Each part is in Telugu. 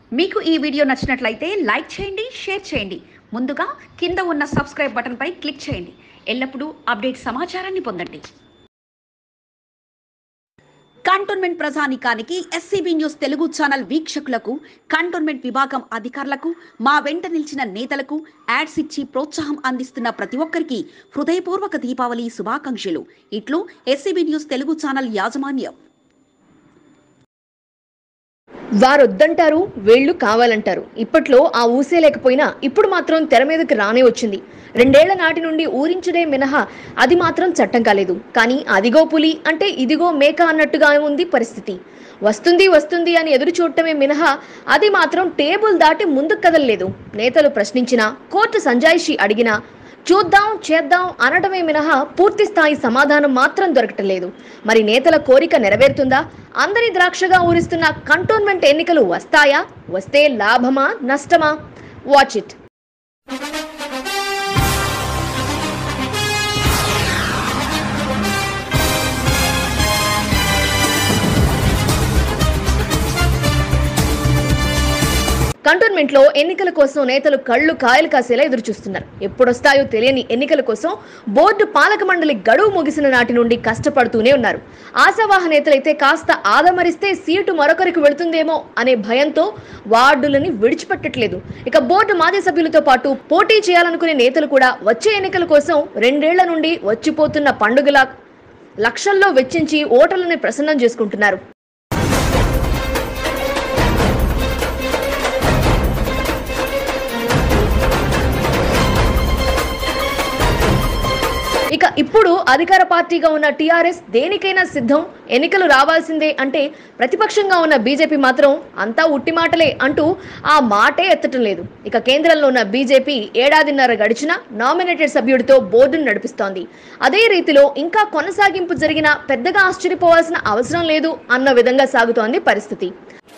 మీకు ఈ వీడియో నచ్చినట్లయితే లైక్ చేయండి షేర్ చేయండి ముందుగా కింద ఉన్న సబ్స్క్రైబ్ బటన్పై క్లిక్ చేయండి ఎల్లప్పుడూ అప్డేట్ సమాచారాన్ని పొందండి కంటోన్మెంట్ ప్రజానికానికి ఎస్సీబీ న్యూస్ తెలుగు ఛానల్ వీక్షకులకు కంటోన్మెంట్ విభాగం అధికారులకు మా వెంట నిలిచిన నేతలకు యాడ్స్ ఇచ్చి ప్రోత్సాహం అందిస్తున్న ప్రతి ఒక్కరికి హృదయపూర్వక దీపావళి శుభాకాంక్షలు ఇట్లు ఎస్సీబీ న్యూస్ తెలుగు ఛానల్ యాజమాన్యం వారొద్దంటారు వీళ్ళు కావాలంటారు ఇప్పట్లో ఆ ఊసే లేకపోయినా ఇప్పుడు మాత్రం తెర మీదకి రానే వచ్చింది రెండేళ్ల నాటి నుండి ఊరించడే మినహా అది మాత్రం చట్టం కాలేదు కానీ అదిగో పులి అంటే ఇదిగో మేక అన్నట్టుగా ఉంది పరిస్థితి వస్తుంది వస్తుంది అని ఎదురు చూడటమే మినహా అది మాత్రం టేబుల్ దాటి ముందుకు కదలలేదు నేతలు ప్రశ్నించినా కోర్టు సంజాయిషి అడిగినా చూద్దాం చేద్దాం అనడమే మినహా పూర్తి స్థాయి సమాధానం మాత్రం దొరకటలేదు మరి నేతల కోరిక నెరవేరుతుందా అందరి ద్రాక్షగా ఊరిస్తున్న కంటోన్మెంట్ ఎన్నికలు వస్తాయా వస్తే లాభమా నష్టమా వాచ్ ఇట్ కంటోన్మెంట్ లో ఎన్నికల కోసం నేతలు కళ్ళు కాయలు కాసేలా ఎదురు చూస్తున్నారు ఎప్పుడొస్తాయో తెలియని ఎన్నికల కోసం బోర్డు పాలక మండలి గడువు ముగిసిన నాటి నుండి కష్టపడుతూనే ఉన్నారు ఆశావాహ నేతలైతే కాస్త ఆదమరిస్తే సీటు మరొకరికి వెళుతుందేమో అనే భయంతో వార్డులని విడిచిపెట్టట్లేదు ఇక బోర్డు మాజీ సభ్యులతో పాటు పోటీ చేయాలనుకునే నేతలు కూడా వచ్చే ఎన్నికల కోసం రెండేళ్ల నుండి వచ్చిపోతున్న పండుగల లక్షల్లో వెచ్చించి ఓటర్లని ప్రసన్నం చేసుకుంటున్నారు ఇక ఇప్పుడు అధికార పార్టీగా ఉన్న టీఆర్ఎస్ దేనికైనా సిద్ధం ఎన్నికలు రావాల్సిందే అంటే ప్రతిపక్షంగా ఉన్న బీజేపీ మాత్రం అంతా ఉట్టి మాటలే అంటూ ఆ మాటే ఎత్తటం లేదు ఇక కేంద్రంలో ఉన్న బీజేపీ ఏడాదిన్నర గడిచిన నామినేటెడ్ సభ్యుడితో బోర్డును నడిపిస్తోంది అదే రీతిలో ఇంకా కొనసాగింపు జరిగినా పెద్దగా ఆశ్చర్యపోవాల్సిన అవసరం లేదు అన్న విధంగా సాగుతోంది పరిస్థితి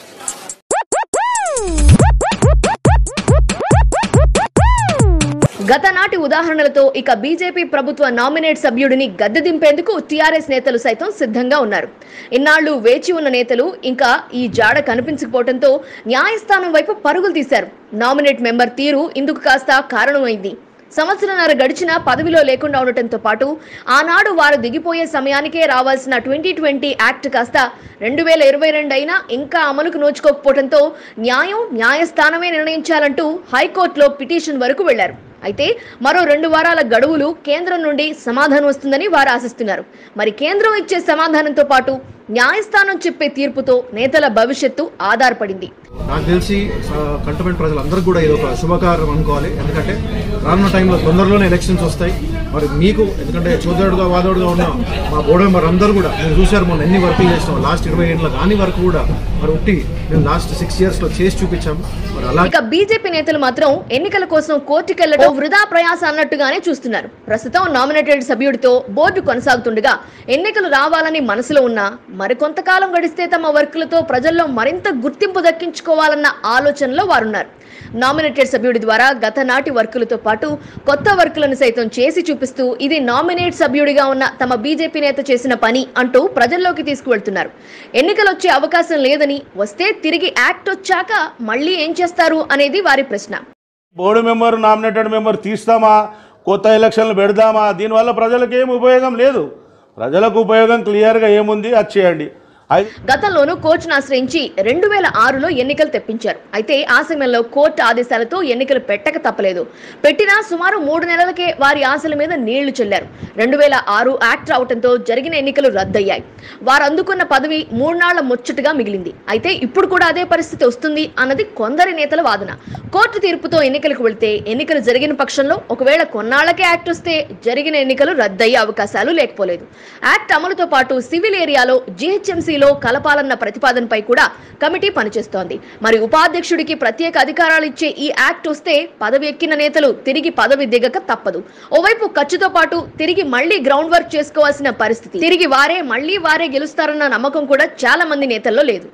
గత నాటి ఉదాహరణలతో ఇక బీజేపీ ప్రభుత్వ నామినేట్ సభ్యుడిని గద్దె దింపేందుకు టీఆర్ఎస్ నేతలు సైతం సిద్ధంగా ఉన్నారు ఇన్నాళ్లు వేచి ఉన్న నేతలు ఇంకా ఈ జాడ కనిపించకపోవడంతో న్యాయస్థానం వైపు పరుగులు తీశారు నామినేట్ మెంబర్ తీరు ఇందుకు కాస్త కారణమైంది సంవత్సరంన్నర గడిచిన పదవిలో లేకుండా ఉండటంతో పాటు ఆనాడు వారు దిగిపోయే సమయానికే రావాల్సిన ట్వంటీ ట్వంటీ యాక్ట్ కాస్త రెండు వేల ఇరవై రెండు అయినా ఇంకా అమలుకు నోచుకోకపోవడంతో న్యాయం న్యాయస్థానమే నిర్ణయించాలంటూ హైకోర్టులో పిటిషన్ వరకు వెళ్లారు అయితే మరో రెండు వారాల గడువులు కేంద్రం నుండి సమాధానం వస్తుందని వారు ఆశిస్తున్నారు మరి కేంద్రం ఇచ్చే సమాధానంతో పాటు న్యాయస్థానం చెప్పే తీర్పుతో నేతల భవిష్యత్తు ఆధారపడింది నాకు తెలిసి కంటోన్మెంట్ ప్రజలందరికీ కూడా ఇది ఒక శుభకారం అనుకోవాలి ఎందుకంటే రానున్న టైంలో తొందరలోనే ఎలక్షన్స్ వస్తాయి మరి మీకు ఎందుకంటే చూదోడుగా వాదోడుగా ఉన్న మా బోర్డు మెంబర్ అందరూ కూడా మీరు చూశారు మొన్న ఎన్ని వర్కులు చేసినాం లాస్ట్ ఇరవై ఏళ్ళ దాని వరకు కూడా మరి ఉట్టి మేము లాస్ట్ సిక్స్ ఇయర్స్ లో చేసి చూపించాము మరి అలా ఇక బీజేపీ నేతలు మాత్రం ఎన్నికల కోసం కోర్టుకెళ్లడం వృధా ప్రయాస అన్నట్టుగానే చూస్తున్నారు ప్రస్తుతం నామినేటెడ్ సభ్యుడితో బోర్డు కొనసాగుతుండగా ఎన్నికలు రావాలని మనసులో ఉన్నా మరికొంతకాలం గడిస్తే తమ వర్కులతో ప్రజల్లో మరింత గుర్తింపు దక్కించుకోవాలన్న ఆలోచనలో వారున్నారు నామినేటెడ్ సభ్యుడి ద్వారా గత నాటి వర్కులతో పాటు కొత్త వర్కులను సైతం చేసి చూపిస్తూ ఇది నామినేట్ సభ్యుడిగా ఉన్న తమ బీజేపీ నేత చేసిన పని అంటూ ప్రజల్లోకి తీసుకువెళ్తున్నారు ఎన్నికలు వచ్చే అవకాశం లేదని వస్తే తిరిగి యాక్ట్ వచ్చాక మళ్ళీ ఏం చేస్తారు అనేది వారి ప్రశ్న బోర్డు మెంబర్ నామినేటెడ్ మెంబర్ తీస్తామా కొత్త ఎలక్షన్లు పెడదామా దీనివల్ల ప్రజలకు ఏం ఉపయోగం లేదు ప్రజలకు ఉపయోగం క్లియర్గా ఏముంది అది చేయండి అది గతంలోనూ కోర్టును ఆశ్రయించి రెండు వేల ఆరులో ఎన్నికలు తెప్పించారు అయితే ఆ సమయంలో కోర్టు ఆదేశాలతో ఎన్నికలు పెట్టక తప్పలేదు పెట్టినా సుమారు మూడు నెలలకే వారి ఆశల మీద నీళ్లు చెల్లారు రెండు వేల ఆరు యాక్ట్ రావడంతో జరిగిన ఎన్నికలు రద్దయ్యాయి వారు అందుకున్న పదవి మూడు నాళ్ల ముచ్చటగా మిగిలింది అయితే ఇప్పుడు కూడా అదే పరిస్థితి వస్తుంది అన్నది కొందరి నేతల వాదన కోర్టు తీర్పుతో ఎన్నికలకు వెళ్తే ఎన్నికలు జరిగిన పక్షంలో ఒకవేళ కొన్నాళ్లకే యాక్ట్ వస్తే జరిగిన ఎన్నికలు రద్దయ్యే అవకాశాలు లేకపోలేదు యాక్ట్ అమలుతో పాటు సివిల్ ఏరియాలో జీహెచ్ఎంసీ లో కలపాలన్న ప్రతిపాదనపై కూడా కమిటీ పనిచేస్తోంది మరి ఉపాధ్యక్షుడికి ప్రత్యేక అధికారాలు ఇచ్చే ఈ యాక్ట్ వస్తే పదవి ఎక్కిన నేతలు తిరిగి పదవి దిగక తప్పదు ఓవైపు ఖర్చుతో పాటు తిరిగి మళ్ళీ గ్రౌండ్ వర్క్ చేసుకోవాల్సిన పరిస్థితి తిరిగి వారే మళ్ళీ వారే గెలుస్తారన్న నమ్మకం కూడా చాలా మంది నేతల్లో లేదు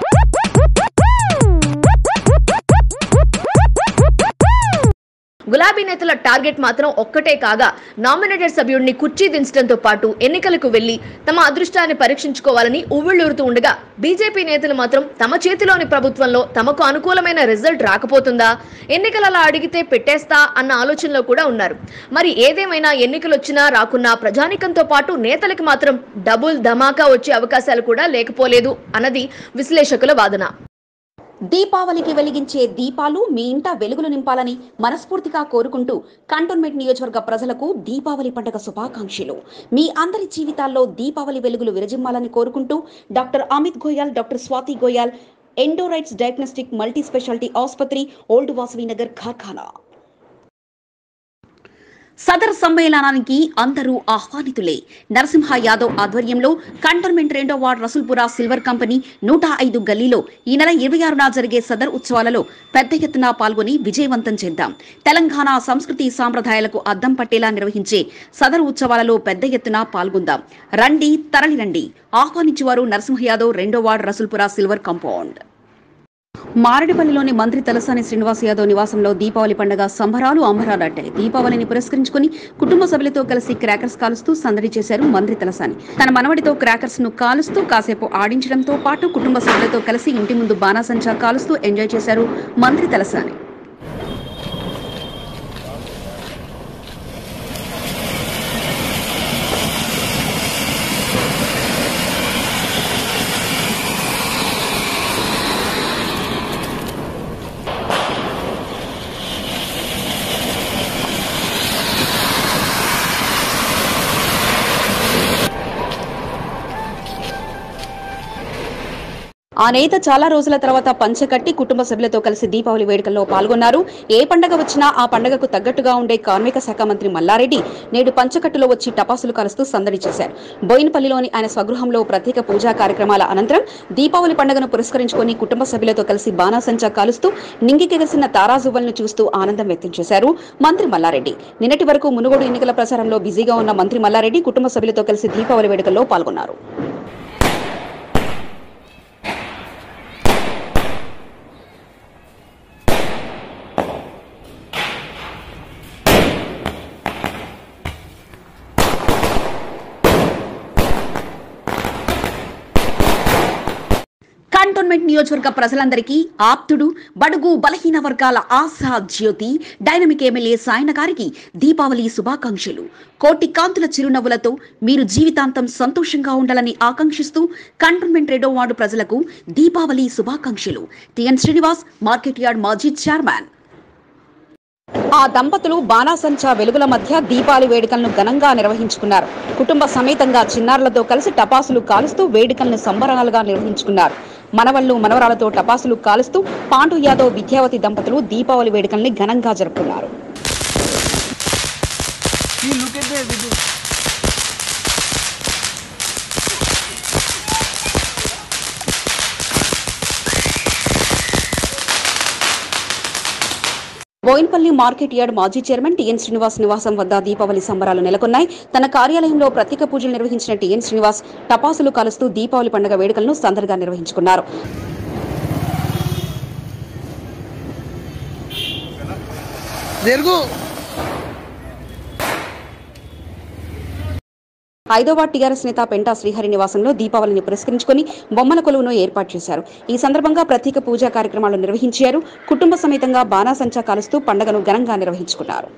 గులాబీ గులాబీ నేతల టార్గెట్ మాత్రం ఒక్కటే కాగా నామినేటెడ్ సభ్యుడిని కుర్చీ దించడంతో పాటు ఎన్నికలకు వెళ్లి తమ అదృష్టాన్ని పరీక్షించుకోవాలని ఉవ్విళ్లూరుతూ ఉండగా బీజేపీ నేతలు మాత్రం తమ చేతిలోని ప్రభుత్వంలో తమకు అనుకూలమైన రిజల్ట్ రాకపోతుందా ఎన్నికలలో అడిగితే పెట్టేస్తా అన్న ఆలోచనలో కూడా ఉన్నారు మరి ఏదేమైనా ఎన్నికలు వచ్చినా రాకున్నా ప్రజానికంతో పాటు నేతలకు మాత్రం డబుల్ ధమాకా వచ్చే అవకాశాలు కూడా లేకపోలేదు అన్నది విశ్లేషకుల వాదన దీపావళికి వెలిగించే దీపాలు మీ ఇంట వెలుగులు నింపాలని మనస్ఫూర్తిగా కోరుకుంటూ కంటోన్మెంట్ నియోజకవర్గ ప్రజలకు దీపావళి పండుగ శుభాకాంక్షలు మీ అందరి జీవితాల్లో దీపావళి వెలుగులు విరజిమ్మాలని కోరుకుంటూ డాక్టర్ అమిత్ గోయాల్ డాక్టర్ స్వాతి గోయాల్ ఎండోరైట్స్ డయాగ్నోస్టిక్ మల్టీ స్పెషాలిటీ ఆసుపత్రి ఓల్డ్ వాసవి నగర్ కార్ఖానా సదర్ సమ్మేళనానికి అందరూ ఆహ్వానితులే నరసింహ యాదవ్ ఆధ్వర్యంలో కంటోన్మెంట్ రెండో వార్డ్ రసూల్పురా సిల్వర్ కంపెనీ నూట ఐదు గల్లీలో ఈ నెల ఇరవై ఆరున జరిగే సదర్ ఉత్సవాలలో పెద్ద ఎత్తున పాల్గొని విజయవంతం చేద్దాం తెలంగాణ సంస్కృతి సాంప్రదాయాలకు అద్దం పట్టేలా నిర్వహించే సదర్ ఉత్సవాలలో పెద్ద ఎత్తున పాల్గొందాం రండి తరలిరండి ఆహ్వానించేవారు నరసింహ యాదవ్ రెండో వార్డ్ రసూల్పురా సిల్వర్ కాంపౌండ్ మారడిపల్లిలోని మంత్రి తలసాని శ్రీనివాస్ యాదవ్ నివాసంలో దీపావళి పండుగ సంబరాలు అంబరాలట్టాయి దీపావళిని పురస్కరించుకుని కుటుంబ సభ్యులతో కలిసి క్రాకర్స్ కాలుస్తూ సందడి చేశారు మంత్రి తలసాని తన మనవడితో క్రాకర్స్ ను కాలుస్తూ కాసేపు ఆడించడంతో పాటు కుటుంబ సభ్యులతో కలిసి ఇంటి ముందు బాణాసంచా కాలుస్తూ ఎంజాయ్ చేశారు మంత్రి తలసాని ఆ నేత చాలా రోజుల తర్వాత పంచకట్టి కుటుంబ సభ్యులతో కలిసి దీపావళి వేడుకల్లో పాల్గొన్నారు ఏ పండగ వచ్చినా ఆ పండగకు తగ్గట్టుగా ఉండే కార్మిక శాఖ మంత్రి మల్లారెడ్డి నేడు పంచకట్టులో వచ్చి టపాసులు కలుస్తూ సందడి చేశారు బోయినపల్లిలోని ఆయన స్వగృహంలో ప్రత్యేక పూజా కార్యక్రమాల అనంతరం దీపావళి పండుగను పురస్కరించుకొని కుటుంబ సభ్యులతో కలిసి బాణాసంచా కాలుస్తూ నింగికెగసిన తారాజువ్వలను చూస్తూ ఆనందం వ్యక్తం చేశారు మంత్రి మల్లారెడ్డి నిన్నటి వరకు మునుగోడు ఎన్నికల ప్రచారంలో బిజీగా ఉన్న మంత్రి మల్లారెడ్డి కుటుంబ సభ్యులతో కలిసి దీపావళి వేడుకల్లో పాల్గొన్నారు కంటోన్మెంట్ నియోజకవర్గ ప్రజలందరికీ ఆప్తుడు బడుగు బలహీన వర్గాల ఆశా జ్యోతి డైనమిక్ ఎమ్మెల్యే సాయన గారికి దీపావళి శుభాకాంక్షలు కోటి కాంతుల చిరునవ్వులతో మీరు జీవితాంతం సంతోషంగా ఉండాలని ఆకాంక్షిస్తూ కంటోన్మెంట్ రెండో వార్డు ప్రజలకు దీపావళి శుభాకాంక్షలు టిఎన్ శ్రీనివాస్ మార్కెట్ యార్డ్ మాజీ చైర్మన్ ఆ దంపతులు బాణాసంచా వెలుగుల మధ్య దీపావళి వేడుకలను ఘనంగా నిర్వహించుకున్నారు కుటుంబ సమేతంగా చిన్నారులతో కలిసి టపాసులు కాలుస్తూ వేడుకలను సంబరాలుగా నిర్వహించుకున్నారు మనవళ్లు మనవరాలతో టపాసులు కాలుస్తూ పాండు యాదవ్ విద్యావతి దంపతులు దీపావళి వేడుకల్ని ఘనంగా జరుపుకున్నారు బోయిన్పల్లి మార్కెట్ యార్డ్ మాజీ చైర్మన్ టిఎన్ శ్రీనివాస్ నివాసం వద్ద దీపావళి సంబరాలు నెలకొన్నాయి తన కార్యాలయంలో ప్రత్యేక పూజలు నిర్వహించిన టిఎన్ శ్రీనివాస్ టపాసులు కలుస్తూ దీపావళి పండుగ వేడుకలను సందడిగా నిర్వహించుకున్నారు జరుగు ఐదవ టీఆర్ఎస్ నేత పెంటా శ్రీహరి నివాసంలో దీపావళిని పురస్కరించుకొని బొమ్మల కొలువును ఏర్పాటు చేశారు ఈ సందర్భంగా ప్రత్యేక పూజా కార్యక్రమాలు నిర్వహించారు కుటుంబ సమేతంగా బాణాసంచా కాలుస్తూ పండుగను ఘనంగా నిర్వహించుకున్నారు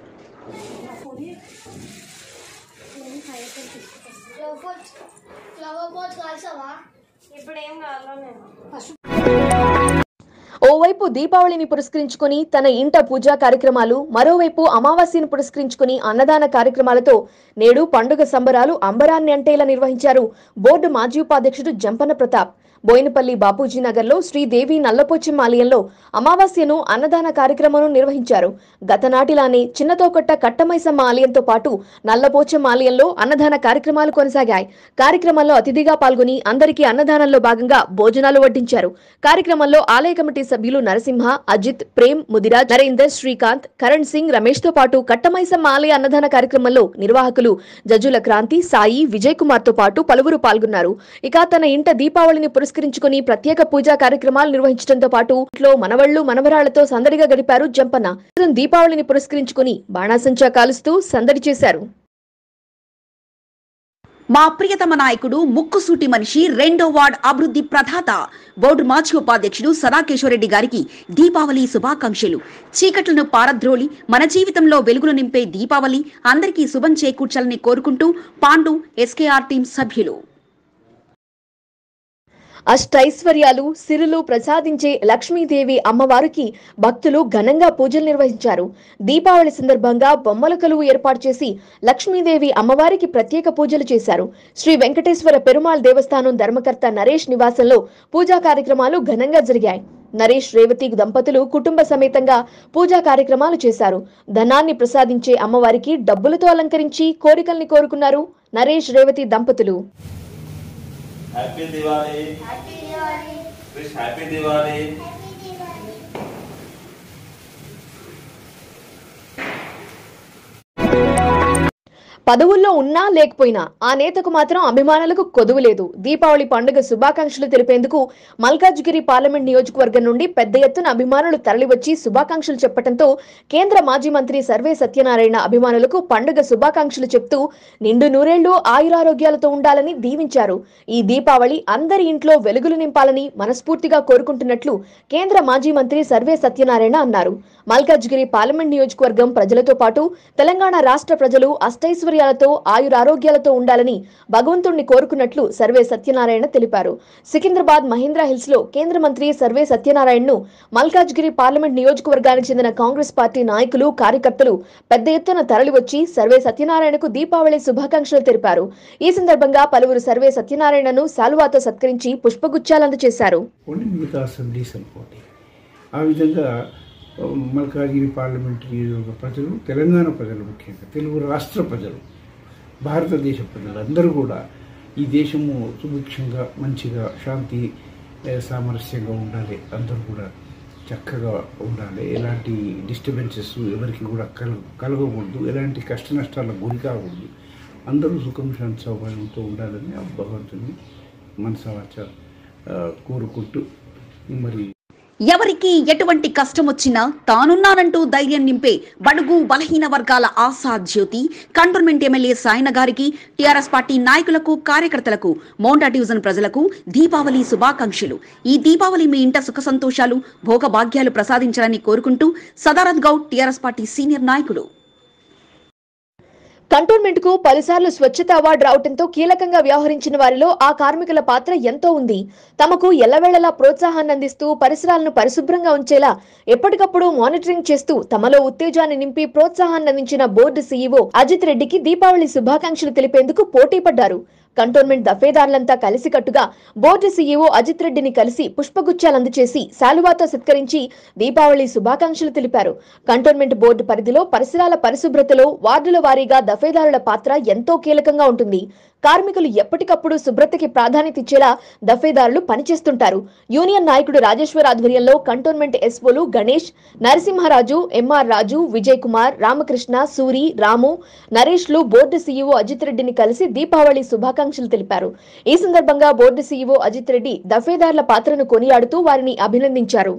ఫ్లవర్ పోట్స్ ఫ్లవర్ పోట్స్ కాల్సావా ఇప్పుడు ఏం కావాలో నేను ఓవైపు దీపావళిని పురస్కరించుకొని తన ఇంట పూజా కార్యక్రమాలు మరోవైపు అమావాస్యను పురస్కరించుకొని అన్నదాన కార్యక్రమాలతో నేడు పండుగ సంబరాలు అంబరాన్ని అంటేలా నిర్వహించారు బోర్డు మాజీ ఉపాధ్యక్షుడు జంపన్న ప్రతాప్ బోయినపల్లి బాపూజీ నగర్లో శ్రీదేవి నల్లపోచమ్మ ఆలయంలో అమావాస్యను అన్నదాన కార్యక్రమం నిర్వహించారు గత నాటిలానే చిన్నతోకొట్ట కట్టమైసమ్మ ఆలయంతో పాటు నల్లపోచమ్మ ఆలయంలో అన్నదాన కార్యక్రమాలు కొనసాగాయి కార్యక్రమంలో అతిథిగా పాల్గొని అందరికీ అన్నదానంలో భాగంగా భోజనాలు వడ్డించారు కార్యక్రమంలో ఆలయ కమిటీ సభ్యులు నరసింహ అజిత్ ప్రేమ్ ముదిరాజ్ నరేందర్ శ్రీకాంత్ కరణ్ సింగ్ రమేష్ తో పాటు కట్టమైసమ్మ ఆలయ అన్నదాన కార్యక్రమంలో నిర్వాహకులు జజుల క్రాంతి సాయి విజయ్ కుమార్ తో పాటు పలువురు పాల్గొన్నారు ఇక తన ఇంట దీపావళిని పురస్కరించుకుని ప్రత్యేక పూజా కార్యక్రమాలు నిర్వహించడంతో పాటు ఇంట్లో మనవళ్లు మనవరాళ్లతో సందడిగా గడిపారు జంపన్న దీపావళిని పురస్కరించుకుని బాణాసంచా కాలుస్తూ సందడి చేశారు మా ప్రియతమ నాయకుడు ముక్కుసూటి మనిషి రెండో వార్డ్ అభివృద్ధి ప్రదాత బోర్డు మాజీ ఉపాధ్యక్షుడు సదాకేశ్వరరెడ్డి గారికి దీపావళి శుభాకాంక్షలు చీకట్లను పారద్రోలి మన జీవితంలో వెలుగులు నింపే దీపావళి అందరికీ శుభం చేకూర్చాలని కోరుకుంటూ పాండు ఎస్కేఆర్ టీం సభ్యులు అష్టైశ్వర్యాలు సిరులు ప్రసాదించే లక్ష్మీదేవి అమ్మవారికి భక్తులు ఘనంగా పూజలు నిర్వహించారు దీపావళి సందర్భంగా బొమ్మల కొలువు ఏర్పాటు చేసి లక్ష్మీదేవి అమ్మవారికి ప్రత్యేక పూజలు చేశారు శ్రీ వెంకటేశ్వర పెరుమాళ్ దేవస్థానం ధర్మకర్త నరేష్ నివాసంలో పూజా కార్యక్రమాలు ఘనంగా జరిగాయి నరేష్ రేవతి దంపతులు కుటుంబ సమేతంగా పూజా కార్యక్రమాలు చేశారు ధనాన్ని ప్రసాదించే అమ్మవారికి డబ్బులతో అలంకరించి కోరికల్ని కోరుకున్నారు నరేష్ రేవతి దంపతులు happy Diwali wish happy Diwali పదవుల్లో ఉన్నా లేకపోయినా ఆ నేతకు మాత్రం అభిమానులకు కొదువు లేదు దీపావళి పండుగ శుభాకాంక్షలు తెలిపేందుకు మల్కాజ్గిరి పార్లమెంట్ నియోజకవర్గం నుండి పెద్ద ఎత్తున అభిమానులు తరలివచ్చి శుభాకాంక్షలు చెప్పడంతో కేంద్ర మాజీ మంత్రి సర్వే సత్యనారాయణ అభిమానులకు పండుగ శుభాకాంక్షలు చెప్తూ నిండు నూరేళ్లు ఆయురారోగ్యాలతో ఉండాలని దీవించారు ఈ దీపావళి అందరి ఇంట్లో వెలుగులు నింపాలని మనస్ఫూర్తిగా కోరుకుంటున్నట్లు కేంద్ర మాజీ మంత్రి సర్వే సత్యనారాయణ అన్నారు మల్కాజ్గిరి పార్లమెంట్ నియోజకవర్గం ప్రజలతో పాటు తెలంగాణ రాష్ట్ర ప్రజలు అష్టైశ్వర్యాలతో ఆయురారోగ్యాలతో ఉండాలని భగవంతుణ్ణి కోరుకున్నట్లు సర్వే సత్యనారాయణ తెలిపారు సికింద్రాబాద్ మహేంద్ర హిల్స్ లో కేంద్ర మంత్రి సర్వే సత్యనారాయణను మల్కాజ్గిరి పార్లమెంట్ నియోజకవర్గానికి చెందిన కాంగ్రెస్ పార్టీ నాయకులు కార్యకర్తలు పెద్ద ఎత్తున తరలివచ్చి సర్వే సత్యనారాయణకు దీపావళి శుభాకాంక్షలు తెలిపారు ఈ సందర్భంగా పలువురు సర్వే సత్యనారాయణను శాలువాతో సత్కరించి పుష్పగుచ్చాలందజేశారు కొన్ని మిగతా అసెంబ్లీస్ అనుకోండి ఆ విధంగా ఆ, మల్కాజిగిరి పార్లమెంటరీ నియోజకవర్గ ప్రజలు తెలంగాణ ప్రజలు ముఖ్యంగా తెలుగు రాష్ట్ర ప్రజలు భారతదేశ ప్రజలు అందరూ కూడా ఈ దేశము సుభిక్షంగా మంచిగా శాంతి ఏ, సామరస్యంగా ఉండాలి అందరూ కూడా చక్కగా ఉండాలి ఎలాంటి డిస్టర్బెన్సెస్ ఎవరికి కూడా కల కలగకూడదు ఎలాంటి కష్ట నష్టాలకు గురి కాకూడదు అందరూ సుఖం శాంతి సౌకర్యంతో ఉండాలని ఆ భగవంతుని మనసావాచ ఆ, కోరుకుంటూ మరి ఎవరికి ఎటువంటి కష్టం వచ్చినా తానున్నానంటూ ధైర్యం నింపే బడుగు బలహీన వర్గాల ఆశా జ్యోతి కంటోన్మెంట్ ఎమ్మెల్యే సాయన గారికి టీఆర్ఎస్ పార్టీ నాయకులకు కార్యకర్తలకు మోండా డివిజన్ ప్రజలకు దీపావళి శుభాకాంక్షలు ఈ దీపావళి మీ ఇంట సుఖ సంతోషాలు భోగభాగ్యాలు ప్రసాదించాలని కోరుకుంటూ Sadarath Goud TRS party senior నాయకుడు కంటోన్మెంట్ కు పలుసార్లు స్వచ్ఛత అవార్డు రావడంతో కీలకంగా వ్యవహరించిన వారిలో ఆ కార్మికుల పాత్ర ఎంతో ఉంది తమకు ఎల్లవేళలా ప్రోత్సాహాన్ని అందిస్తూ పరిసరాలను పరిశుభ్రంగా ఉంచేలా ఎప్పటికప్పుడు మానిటరింగ్ చేస్తూ తమలో ఉత్తేజాన్ని నింపి ప్రోత్సాహాన్ని అందించిన బోర్డు సీఈఓ అజిత్ రెడ్డికి దీపావళి శుభాకాంక్షలు తెలిపేందుకు పోటీ పడ్డారు కంటోన్మెంట్ దఫేదారులంతా కలిసికట్టుగా బోర్డు సీఈఓ అజిత్ రెడ్డిని కలిసి పుష్పగుచ్చాలు అందజేసి శాలువాతో సత్కరించి దీపావళి శుభాకాంక్షలు తెలిపారు కంటోన్మెంట్ బోర్డు పరిధిలో పరిసరాల పరిశుభ్రతలో వార్డుల వారీగా దఫేదారుల పాత్ర ఎంతో కీలకంగా ఉంటుంది కార్మికులు ఎప్పటికప్పుడు శుభ్రతకి ప్రాధాన్యత ఇచ్చేలా దఫేదారులు పనిచేస్తుంటారు యూనియన్ నాయకుడు రాజేశ్వర్ ఆధ్వర్యంలో కంటోన్మెంట్ ఎస్ఓలు గణేష్ నరసింహరాజు ఎంఆర్ రాజు విజయ్ కుమార్ రామకృష్ణ సూరి రాము నరేష్లు బోర్డు సీఈఓ అజిత్ రెడ్డిని కలిసి దీపావళి శుభాకాంక్షలు తెలిపారు ఈ సందర్భంగా బోర్డు సీఈఓ అజిత్ రెడ్డి దఫేదారుల పాత్రను కొనియాడుతూ వారిని అభినందించారు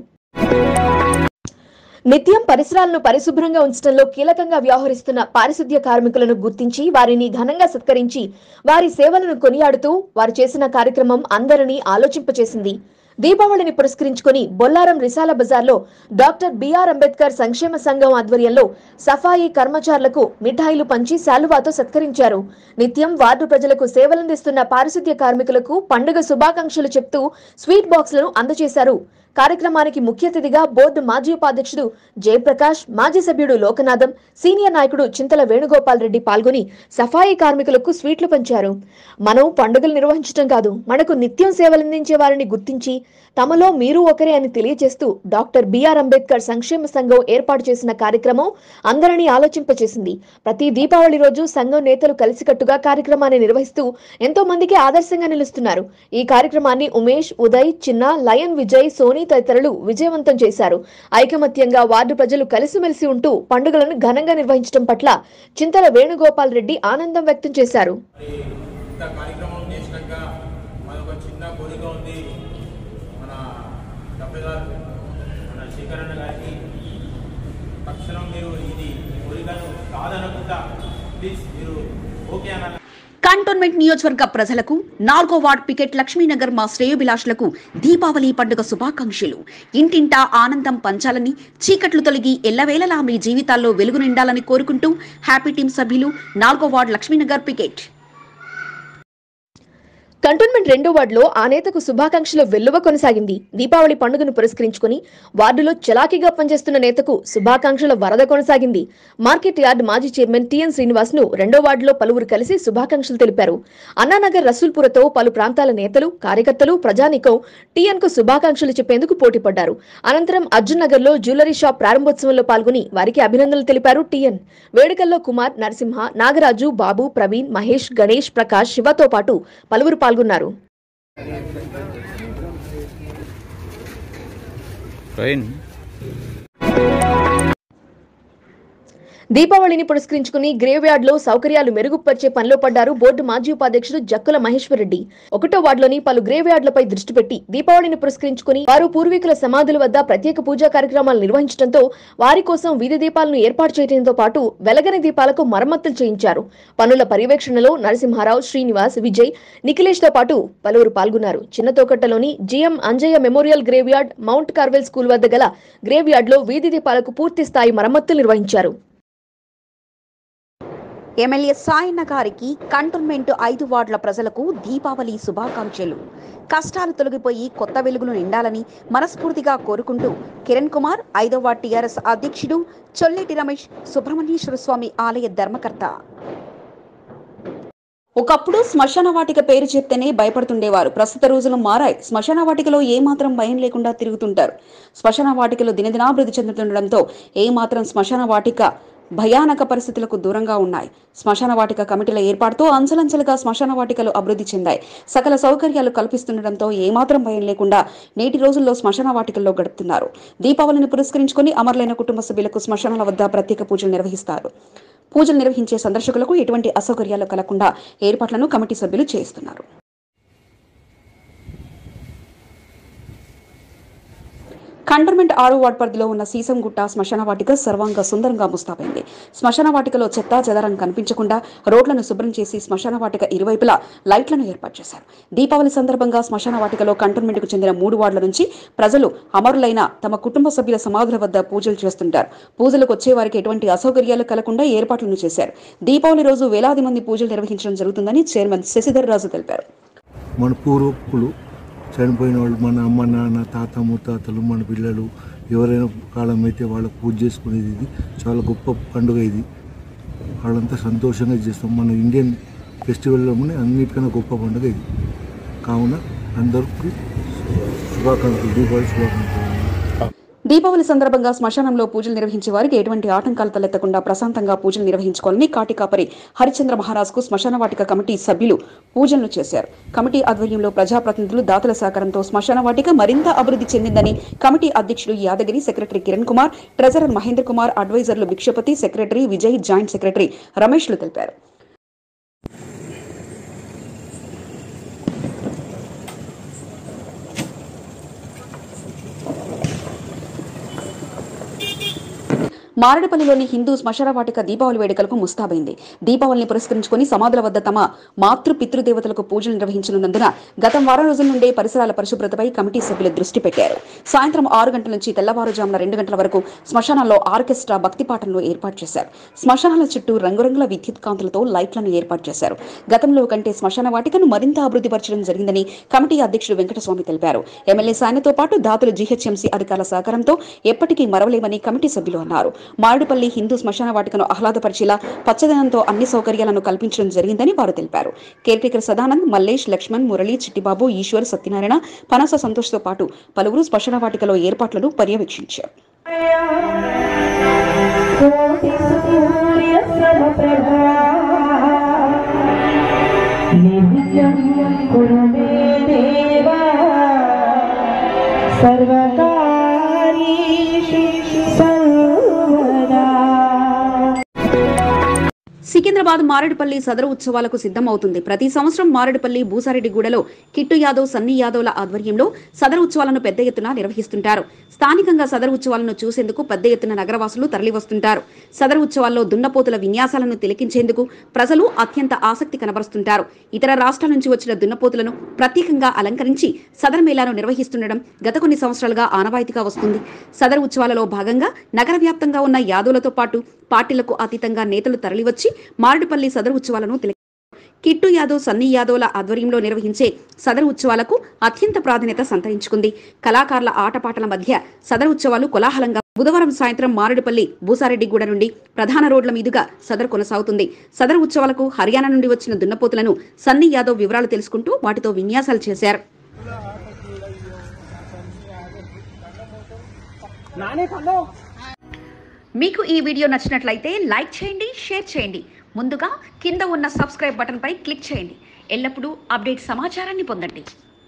నిత్యం పరిసరాలను పరిశుభ్రంగా ఉంచడంలో కీలకంగా వ్యవహరిస్తున్న పారిశుద్ధ్య కార్మికులను గుర్తించి వారిని ఘనంగా సత్కరించి వారి సేవలను కొనియాడుతూ వారు చేసిన కార్యక్రమం అందరినీ ఆలోచింపచేసింది దీపావళిని పురస్కరించుకుని బొల్లారం రిసాల బజార్లో డాక్టర్ బిఆర్ అంబేద్కర్ సంక్షేమ సంఘం ఆధ్వర్యంలో సఫాయి కర్మచారులకు మిఠాయిలు పంచి శాలువాతో సత్కరించారు నిత్యం వార్డు ప్రజలకు సేవలందిస్తున్న పారిశుద్ధ్య కార్మికులకు పండుగ శుభాకాంక్షలు చెప్తూ స్వీట్ బాక్స్లను అందజేశారు కార్యక్రమానికి ముఖ్య అతిథిగా బోర్డు మాజీ ఉపాధ్యక్షుడు జయప్రకాష్ మాజీ సభ్యుడు లోకనాథం సీనియర్ నాయకుడు చింతల వేణుగోపాల్ రెడ్డి పాల్గొని సఫాయి కార్మికులకు స్వీట్లు పంచారు మనం పండుగలు నిర్వహించడం కాదు మనకు నిత్యం సేవలందించే వారిని గుర్తించి తమలో మీరు ఒకరే అని తెలియజేస్తూ డాక్టర్ బిఆర్ అంబేద్కర్ సంక్షేమ సంఘం ఏర్పాటు చేసిన కార్యక్రమం అందరినీ ఆలోచింపచేసింది ప్రతి దీపావళి రోజు సంఘం నేతలు కలిసికట్టుగా కార్యక్రమాన్ని నిర్వహిస్తూ ఎంతో మందికి ఆదర్శంగా నిలుస్తున్నారు ఈ కార్యక్రమాన్ని ఉమేష్ ఉదయ్ చిన్న లయన్ విజయ్ సోని నాని తదితరులు విజయవంతం చేశారు ఐకమత్యంగా వార్డు ప్రజలు కలిసిమెలిసి ఉంటూ పండుగలను ఘనంగా నిర్వహించడం పట్ల చింతల వేణుగోపాల్ రెడ్డి ఆనందం వ్యక్తం చేశారు ఇంత కార్యక్రమం చేసినాక మనకు చిన్న కోరిక ఉంది మన డబ్బేదార్ మన శేఖరన్న గారికి తక్షణం మీరు ఇది కోరికను కాదనకుండా ప్లీజ్ మీరు ఓకే అన్న కంటోన్మెంట్ నియోజకవర్గ ప్రజలకు నాలుగో వార్డ్ పికెట్ లక్ష్మీనగర్ మా శ్రేయోభిలాషులకు దీపావళి పండుగ శుభాకాంక్షలు ఇంటింటా ఆనందం పంచాలని చీకట్లు తొలగి ఎల్లవేళలా మీ జీవితాల్లో వెలుగు నిండాలని కోరుకుంటూ హ్యాపీ టీం సభ్యులు నాలుగో వార్డ్ లక్ష్మీనగర్ పికెట్ కంటోన్మెంట్ రెండో వార్డులో ఆ నేతకు శుభాకాంక్షల వెల్లువ కొనసాగింది దీపావళి పండుగను పురస్కరించుకుని వార్డులో చలాకీగా పనిచేస్తున్న నేతకు శుభాకాంక్షల వరద కొనసాగింది మార్కెట్ యార్డ్ మాజీ చైర్మన్ టిఎన్ శ్రీనివాస్ ను రెండో వార్డులో పలువురు కలిసి శుభాకాంక్షలు తెలిపారు అన్నానగర్ రసూల్పురతో పలు ప్రాంతాల నేతలు కార్యకర్తలు ప్రజానికం టిఎన్ కు శుభాకాంక్షలు చెప్పేందుకు పోటీపడ్డారు అనంతరం అర్జున్ నగర్ లో జ్యువెలరీ షాప్ ప్రారంభోత్సవంలో పాల్గొని వారికి అభినందనలు తెలిపారు టిఎన్ వేడుకల్లో కుమార్ నరసింహ నాగరాజు బాబు ప్రవీణ్ మహేష్ గణేష్ ప్రకాష్ శివతో పాటు పలువురు పాల్గొన్నారు దీపావళిని పురస్కరించుకుని గ్రేవ్ యార్డ్ లో సౌకర్యాలు మెరుగుపరిచే పనిలో పడ్డారు బోర్డు మాజీ ఉపాధ్యక్షుడు జక్కుల మహేశ్వర్ రెడ్డి ఒకటో వార్డులోని పలు గ్రేవ్ యార్డులపై దృష్టి పెట్టి దీపావళిని పురస్కరించుకుని వారు పూర్వీకుల సమాధుల వద్ద ప్రత్యేక పూజా కార్యక్రమాలు నిర్వహించడంతో వారి కోసం వీధి దీపాలను ఏర్పాటు చేయడంతో పాటు వెలగని దీపాలకు మరమ్మతులు చేయించారు పనుల పర్యవేక్షణలో నరసింహారావు శ్రీనివాస్ విజయ్ నిఖిలేష్ తో పాటు పలువురు పాల్గొన్నారు చిన్నతోకట్టలోని GM Anjaiah memorial grave yard mount Carmel school వద్ద గల గ్రేవ్ యార్డ్ లో వీధి దీపాలకు పూర్తి స్థాయి మరమ్మతులు నిర్వహించారు ఎమ్మెల్యే సాయన్న గారికి కంటోన్మెంట్ ఐదు వార్డుల ప్రజలకు దీపావళి శుభాకాంక్షలు కష్టాలు తొలగిపోయి కొత్త వెలుగులు నిండాలని మనస్ఫూర్తిగా కోరుకుంటూ కిరణ్ కుమార్ ఐదో వార్డు టీఆర్ఎస్ అధ్యక్షుడు చొల్లేటి రమేష్ సుబ్రహ్మణ్యేశ్వర స్వామి ఆలయ ధర్మకర్త ఒకప్పుడు శ్మశాన వాటిక పేరు చెప్తేనే భయపడుతుండేవారు ప్రస్తుత రోజులు మారాయి శ్మశాన వాటికలో ఏమాత్రం భయం లేకుండా తిరుగుతుంటారు శ్మశాన వాటికలు దినదినాభివృద్ధి చెందుతుండడంతో ఏమాత్రం శ్మశాన వాటిక భయానక పరిస్థితులకు దూరంగా ఉన్నాయి శ్మశాన వాటిక కమిటీల ఏర్పాటుతో అంచెలంచెలుగా శ్మశాన వాటికలు అభివృద్ధి చెందాయి సకల సౌకర్యాలు కల్పిస్తుండటంతో ఏమాత్రం భయం లేకుండా నేటి రోజుల్లో శ్మశాన వాటికల్లో గడుపుతున్నారు దీపావళిని పురస్కరించుకుని అమరులైన కుటుంబ సభ్యులకు శ్మశానాల వద్ద ప్రత్యేక పూజలు నిర్వహిస్తారు పూజలు నిర్వహించే సందర్శకులకు ఎటువంటి అసౌకర్యాలు కలగకుండా ఏర్పాట్లను కమిటీ సభ్యులు చేస్తున్నారు కంటోన్మెంట్ ఆరో వార్డ్ పరిధిలో ఉన్న సీసంగుట్ట శ్మశాన వాటిక సర్వాంగ సుందరంగా ముస్తాబైంది శ్మశాన వాటికలో చెత్తా చెదరం కనిపించకుండా రోడ్లను శుభ్రం చేసి శ్మశాన వాటిక ఇరువైపులా లైట్లను ఏర్పాటు చేశారు దీపావళి సందర్భంగా శ్మశాన వాటికలో కంటోన్మెంట్కు చెందిన మూడు వార్డుల నుంచి ప్రజలు అమరులైన తమ కుటుంబ సభ్యుల సమాధుల వద్ద పూజలు చేస్తుంటారు పూజలకు వచ్చే వారికి ఎటువంటి అసౌకర్యాలు కలగకుండా ఏర్పాట్లను చేశారు దీపావళి రోజు వేలాది మంది పూజలు నిర్వహించడం జరుగుతుందని చైర్మన్ శశిధర్ రాజు తెలిపారు మన పూర్వకులు చనిపోయిన వాళ్ళు మన అమ్మ నాన్న తాత ముత్తాతలు మన పిల్లలు ఎవరైనా కాలం అయితే వాళ్ళకు పూజ చేసుకునేది ఇది చాలా గొప్ప పండుగ ఇది వాళ్ళంతా సంతోషంగా చేస్తాం మన ఇండియన్ ఫెస్టివల్లోనే అన్నిటికన్నా గొప్ప పండుగ ఇది కావున అందరికీ శుభాకాంక్షలు దీపావళి శుభాకాంక్షలు దీపావళి సందర్భంగా శ్మశానంలో పూజలు నిర్వహించే వారికి ఎటువంటి ఆటంకాలు తలెత్తకుండా ప్రశాంతంగా పూజలు నిర్వహించుకోవాలని కాటికాపరి హరిచంద్ర మహారాజ్కు శ్మశాన వాటిక కమిటీ సభ్యులు పూజలు చేశారు కమిటీ ఆధ్వర్యంలో ప్రజాప్రతినిధులు దాతల సహకారంతో శ్మశాన వాటిక మరింత అభివృద్ధి చెందిందని కమిటీ అధ్యక్షులు యాదగిరి సెక్రటరీ కిరణ్ కుమార్ ట్రెజరర్ మహేంద్ర కుమార్ అడ్వైజర్లు Bhikshapathi secretary Vijay joint secretary రమేష్లు తెలిపారు మారేడుపల్లిలోని హిందూ శ్మశాన వాటిక దీపావళి వేడుకలకు ముస్తాబైంది దీపావళిని పురస్కరించుకుని సమాధుల వద్ద తమ మాతృ పితృదేవతలకు పూజలు నిర్వహించనున్నందున గత వారం రోజుల నుండే పరిసరాల పరిశుభ్రతపై కమిటీ సభ్యులు దృష్టి పెట్టారు సాయంత్రం ఆరు గంటల నుంచి తెల్లవారుజామున రెండు గంటల వరకు శ్మశానాల్లో ఆర్కెస్ట్రా భక్తి పాటలను ఏర్పాటు చేశారు శ్మశానాల చుట్టూ రంగురంగుల విద్యుత్ కాంతులతో లైట్లను ఏర్పాటు చేశారు గతంలో కంటే శ్మశాన వాటికను మరింత అభివృద్ధి పరచడం జరిగిందని కమిటీ అధ్యక్షుడు వెంకటస్వామి తెలిపారు ఎమ్మెల్యే సాయనతో పాటు దాతలు జీహెచ్ఎంసీ అధికారుల సహకారంతో ఎప్పటికీ మరవలేమని కమిటీ సభ్యులు అన్నారు మారేడుపల్లి హిందూ శ్మశాన వాటికను ఆహ్లాదపరిచేలా పచ్చదనంతో అన్ని సౌకర్యాలను కల్పించడం జరిగిందని వారు తెలిపారు కేర్టేకర్ సదానంద్ మల్లేష్ లక్ష్మణ్ మురళి చిట్టిబాబు ఈశ్వర్ సత్యనారాయణ పనస సంతోష్తో పాటు పలువురు శ్మశాన వాటికలో ఏర్పాట్లను పర్యవేక్షించారు सर्वकार्येषु सर्वदा సికింద్రాబాద్ మారేడుపల్లి సదరు ఉత్సవాలకు సిద్ధమవుతుంది ప్రతి సంవత్సరం మారేడుపల్లి భూసారెడ్డిగూడలో కిట్టు యాదవ్ సన్నీ యాదవ్ల ఆధ్వర్యంలో సదరు ఉత్సవాలను పెద్ద ఎత్తున నిర్వహిస్తుంటారు స్థానికంగా సదరు ఉత్సవాలను చూసేందుకు పెద్ద ఎత్తున నగరవాసులు తరలివస్తుంటారు సదరు ఉత్సవాల్లో దున్నపోతుల విన్యాసాలను తిలకించేందుకు ప్రజలు అత్యంత ఆసక్తి కనబరుస్తుంటారు ఇతర రాష్ట్రాల నుంచి వచ్చిన దున్నపోతులను ప్రత్యేకంగా అలంకరించి సదర్ మేళాను నిర్వహిస్తుండడం గత కొన్ని సంవత్సరాలుగా ఆనవాయితీగా వస్తుంది సదరు ఉత్సవాలలో భాగంగా నగర వ్యాప్తంగా ఉన్న యాదవులతో పాటు పార్టీలకు అతీతంగా నేతలు తరలివచ్చి మారేడుపల్లి సదరు ఉత్సవాలను తిలకి కిట్టు యాదవ్ సన్నీ యాదవ్ల ఆధ్వర్యంలో నిర్వహించే సదరు ఉత్సవాలకు అత్యంత ప్రాధాన్యత సంతరించుకుంది కళాకారుల ఆటపాటల మధ్య సదరు ఉత్సవాలు కోలాహలంగా బుధవారం సాయంత్రం మారేడుపల్లి భూసారెడ్డిగూడ నుండి ప్రధాన రోడ్ల మీదుగా సదరు కొనసాగుతుంది సదరు ఉత్సవాలకు హర్యానా నుండి వచ్చిన దున్నపోతులను సన్నీ యాదవ్ వివరాలు తెలుసుకుంటూ వాటితో విన్యాసాలు చేశారు మీకు ఈ వీడియో నచ్చినట్లయితే లైక్ చేయండి షేర్ చేయండి ముందుగా కింద ఉన్న సబ్స్క్రైబ్ బటన్పై క్లిక్ చేయండి ఎల్లప్పుడూ అప్డేట్ సమాచారాన్ని పొందండి